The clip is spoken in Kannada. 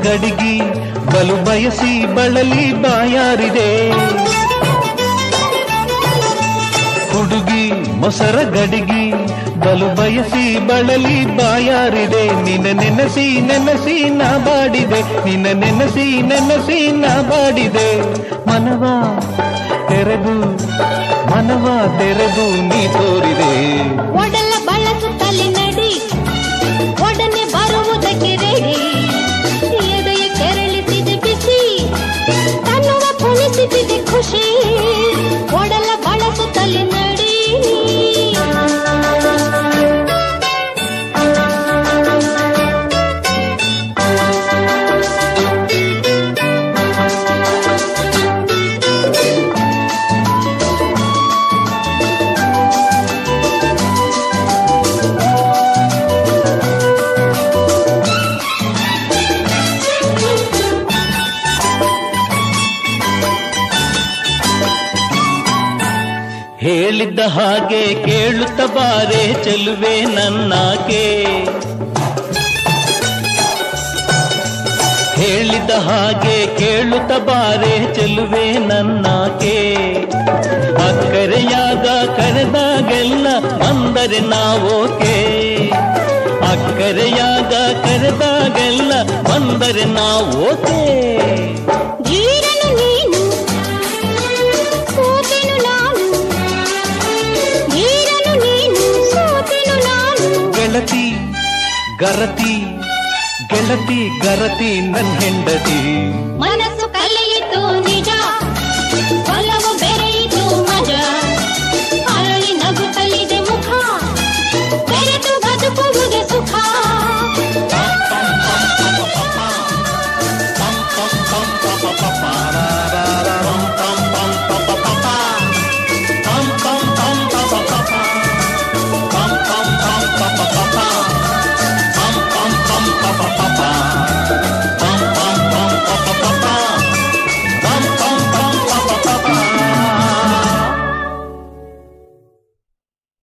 ಗಡಿಗಿ ಬಲು ಬಯಸಿ ಬಳಲಿ ಬಾಯಾರಿದೆ ಹುಡುಗಿ ಮೊಸರ ಗಡಿಗಿ ಬಲು ಬಯಸಿ ಬಳಲಿ ಬಾಯಾರಿದೆ ನಿನ್ನ ನೆನಸಿ ನೆನಸಿ ನಾ ಬಾಡಿದೆ ನಿನ್ನ ನೆನಸಿ ನೆನಸಿ ನಾ ಬಾಡಿದೆ ಮನವ ತೆರೆದು ಮನವ ತೆರೆದು ನೀ ತೋರಿದೆ ಒಡಲ ಬಳಸುತ್ತಲೇ ನಡಿ ಒಡನೆ ಬರುವುದಕ್ಕೆ ರೆಡಿ ಎದೆಯ ಕೆರಳಿಸಿದೆ ಬಿಸಿ ತನ್ನುವ ಕುಣಿಸುತ್ತಿದೆ ಖುಷಿ ಒಡಲ ಬಳಸುತ್ತಲೇ ನಡಿ ಹೇಳಿದ್ದ ಹಾಗೆ ಕೇಳುತ್ತ ಬಾರೆ ಚೆಲುವೆ ನನ್ನಾಕೆ ಹೇಳಿದ ಹಾಗೆ ಕೇಳುತ್ತ ಬಾರೆ ಚೆಲುವೆ ನನ್ನಾಕೆ ಅಕ್ಕರೆಯಾಗ ಕರೆದಾಗೆಲ್ಲ ಬಂದರೆ ನಾವೋಕೆ ಅಕ್ಕರೆಯಾಗ ಕರೆದಾಗೆಲ್ಲ ಬಂದರೆ ನಾವೋಕೆ ಧೀರನು ನೀನು ಸೋತೆನು ನಾನು ಧೀರನು ನೀನು ಸೋತೆನು ನಾನು ಗೆಳತಿ ಗರತಿ ಗೆಳತಿ ಗರತಿ ನನ್ ಹೆಂಡತಿ ಮನ